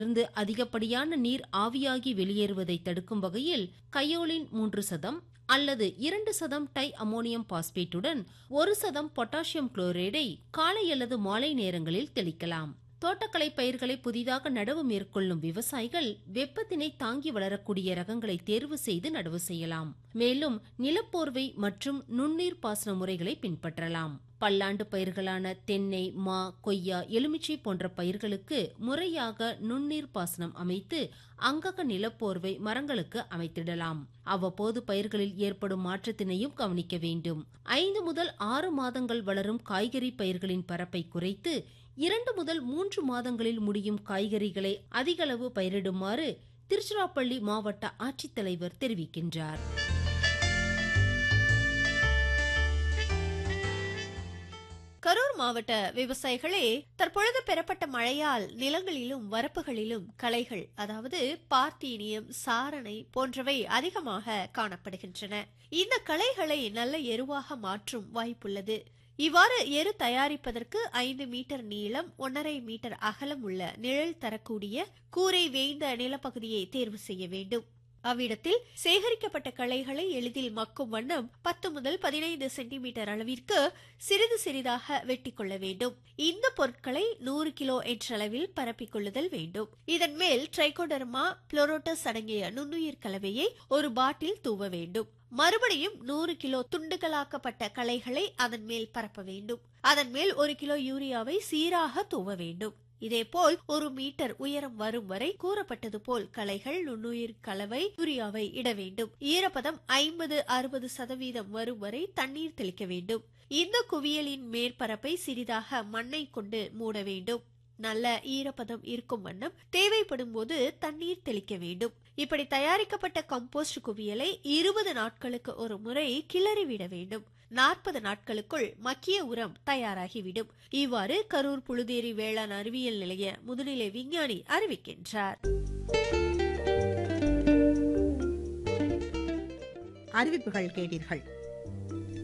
இருந்து அதிகப்படியான நீர் ஆவியாகி வெளியேறுவதை தடுக்கும் வகையில் கையோலின் மூன்று சதம் அல்லது இரண்டு சதம் டை அமோனியம் பாஸ்பேட்டுடன் ஒரு சதம் பொட்டாசியம் குளோரைடை காலை அல்லது மாலை நேரங்களில் தெளிக்கலாம் தோட்டக்கலை பயிர்களை புதிதாக நடவு மேற்கொள்ளும் விவசாயிகள் வெப்பத்தினை தாங்கி வளரக்கூடிய ரகங்களை தேர்வு செய்து நடவு செய்யலாம் மேலும் நிலப்போர்வை மற்றும் நுண்ணீர் பாசன முறைகளை பின்பற்றலாம் பல்லாண்டு பயிர்களான தென்னை மா கொய்யா எலுமிச்சை போன்ற பயிர்களுக்கு முறையாக நுண்ணீர் பாசனம் அமைத்து அங்கக நிலப்போர்வை மரங்களுக்கு அமைத்திடலாம் அவ்வப்போது பயிர்களில் ஏற்படும் மாற்றத்தினையும் கவனிக்க வேண்டும் ஐந்து முதல் ஆறு மாதங்கள் வளரும் காய்கறி பயிர்களின் பரப்பை குறைத்து இரண்டு முதல் மூன்று மாதங்களில் முடியும் காய்கறிகளை அதிகளவு பயிரிடுமாறு திருச்சிராப்பள்ளி மாவட்ட ஆட்சித்தலைவர் தெரிவிக்கின்றார் கரூர் மாவட்ட விவசாயிகளே தற்பொழுது பெறப்பட்ட மழையால் நிலங்களிலும் வரப்புகளிலும் களைகள் அதாவது பார்த்தீனியம் சாரணை போன்றவை அதிகமாக காணப்படுகின்றன இந்த களைகளை நல்ல எருவாக மாற்றும் வாய்ப்புள்ளது இவ்வாறு எரு தயாரிப்பதற்கு ஐந்து மீட்டர் நீளம் ஒன்றரை மீட்டர் அகலம் உள்ள நிழல் தரக்கூடிய கூரை வேய்ந்த நிலப்பகுதியை தேர்வு செய்ய வேண்டும் அவ்விடத்தில் சேகரிக்கப்பட்ட களைகளை எளிதில் மக்கும் வண்ணம் பத்து முதல் பதினைந்து சென்டிமீட்டர் அளவிற்கு சிறிது சிறிதாக வெட்டி கொள்ள வேண்டும் இந்த பொருட்களை நூறு கிலோ என்ற அளவில் பரப்பிக் கொள்ளுதல் வேண்டும் இதன் மேல் ட்ரைகோடர்மா புளோரோட்டஸ் அடங்கிய நுண்ணுயிர் கலவையை ஒரு பாட்டில் தூவ வேண்டும் மறுபடியும் நூறு கிலோ துண்டுகளாக்கப்பட்ட களைகளை அதன் மேல் பரப்ப வேண்டும் அதன் மேல் ஒரு கிலோ யூரியாவை சீராக தூவ வேண்டும் இதேபோல் ஒரு மீட்டர் உயரம் வரும் வரை கூறப்பட்டது போல் களைகள் நுண்ணுயிர் கலவை யூரியாவை இட வேண்டும் ஈரப்பதம் ஐம்பது அறுபது சதவீதம் வரும் வரை தண்ணீர் தெளிக்க வேண்டும் இந்த குவியலின் மேற்பரப்பை சிறிதாக மண்ணை கொண்டு மூட வேண்டும் நல்ல ஈரப்பதம் இருக்கும் வண்ணம் தேவைப்படும் போது தண்ணீர் தெளிக்க வேண்டும் இப்படி தயாரிக்கப்பட்ட கம்போஸ்ட் குவியலை இருபது நாட்களுக்கு ஒரு முறை கிளறிவிட வேண்டும் நாற்பது நாட்களுக்குள் மக்கிய உரம் தயாராகிவிடும் இவ்வாறு கரூர் புழுதேரி வேளாண் அறிவியல் நிலைய முதுநிலை விஞ்ஞானி அறிவிக்கின்றார் அறிவிப்புகள் கேட்டீர்கள்